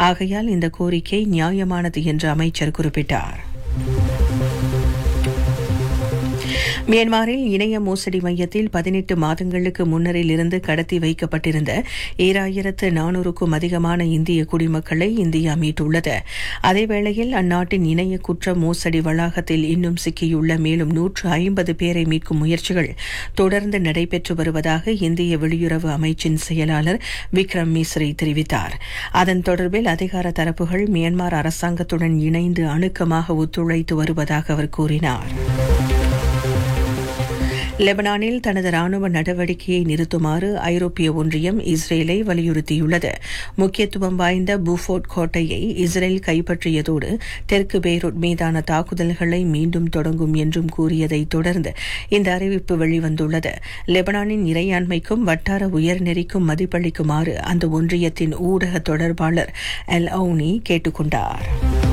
ஆகையால் இந்த கோரிக்கை நியாயமானது என்று அமைச்சர் குறிப்பிட்டார் மியான்மரில் இணைய மோசடி மையத்தில் பதினெட்டு மாதங்களுக்கு முன்னரில் இருந்து கடத்தி வைக்கப்பட்டிருந்த ஏழாயிரத்து நானூறுக்கும் அதிகமான இந்திய குடிமக்களை இந்தியா மீட்டுள்ளது அதேவேளையில் அந்நாட்டின் இணைய குற்ற மோசடி வளாகத்தில் இன்னும் சிக்கியுள்ள மேலும் நூற்று ஐம்பது பேரை மீட்கும் முயற்சிகள் தொடர்ந்து நடைபெற்று வருவதாக இந்திய வெளியுறவு அமைச்சின் செயலாளர் விக்ரம் மிஸ்ரி தெரிவித்தார் அதன் தொடர்பில் அதிகார தரப்புகள் மியான்மர் அரசாங்கத்துடன் இணைந்து அணுக்கமாக ஒத்துழைத்து வருவதாக அவர் கூறினார் லெபனானில் தனது ராணுவ நடவடிக்கையை நிறுத்துமாறு ஐரோப்பிய ஒன்றியம் இஸ்ரேலை வலியுறுத்தியுள்ளது முக்கியத்துவம் வாய்ந்த பூஃபோர்ட் கோட்டையை இஸ்ரேல் கைப்பற்றியதோடு தெற்கு பெய்ரூட் மீதான தாக்குதல்களை மீண்டும் தொடங்கும் என்றும் கூறியதை தொடர்ந்து இந்த அறிவிப்பு வெளிவந்துள்ளது லெபனானின் இறையாண்மைக்கும் வட்டார உயர்நெறிக்கும் மதிப்பளிக்குமாறு அந்த ஒன்றியத்தின் ஊடக தொடர்பாளர் எல் அவுனி கேட்டுக் கொண்டார்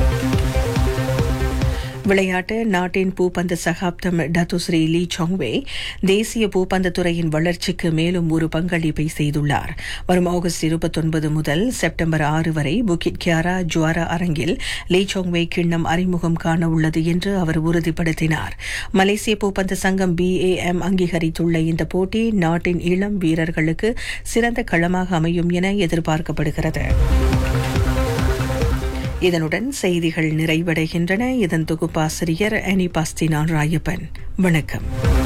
விளையாட்டு நாட்டின் பூப்பந்து சகாப்தம் டத்துஸ்ரீ லீ சாங்வே தேசிய பூப்பந்து துறையின் வளர்ச்சிக்கு மேலும் ஒரு பங்களிப்பை செய்துள்ளார் வரும் ஆகஸ்ட் இருபத்தொன்பது முதல் செப்டம்பர் ஆறு வரை புக்கிட் கியாரா ஜுவாரா அரங்கில் லீ சாங்வே கிண்ணம் அறிமுகம் காண உள்ளது என்று அவர் உறுதிப்படுத்தினார் மலேசிய பூப்பந்து சங்கம் பிஏஎம் அங்கீகரித்துள்ள இந்த போட்டி நாட்டின் இளம் வீரர்களுக்கு சிறந்த களமாக அமையும் என எதிர்பார்க்கப்படுகிறது இதனுடன் செய்திகள் நிறைவடைகின்றன இதன் தொகுப்பாசிரியர் அனி பாஸ்தினான் ராயப்பன் வணக்கம்